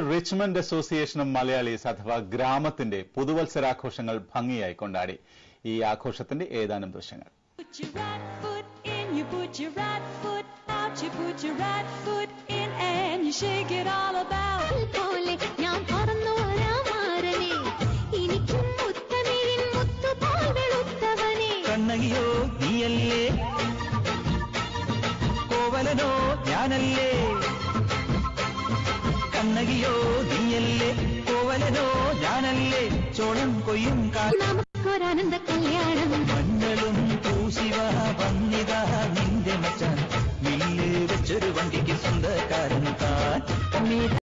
Richmond അസോസിയേഷനും മലയാളീസ് അഥവാ ഗ്രാമത്തിന്റെ പുതുവത്സരാഘോഷങ്ങൾ ഭംഗിയായി കൊണ്ടാടി ഈ ആഘോഷത്തിന്റെ ഏതാനും ദൃശ്യങ്ങൾ Put your right foot in, you put your right foot out, you put your right foot in and you shake it all about. പോലെ ഞാൻ പറന്നു വരാമാരനെ എനിക്കും മുത്തമിഴിൻ മുത്തുപോൽ വെളുത്തവനെ കണ്ണകിയോ നീയല്ലേ കോവലനോ ഞാനല്ലേ കണ്ണകിയോ നീയല്ലേ കോവലനോ ഞാനല്ലേ ചോളം കൊയ്യും കാ നമുക്കൊരാനന്ദ കല്യാണം മഞ്ഞളും പൂശിവ വന്നിത നിന്റെ മച്ചാൻ മില്ല് വെച്ചൊരു വണ്ടിക്ക് സ്വന്തക്കാരൻ താൻ മേധ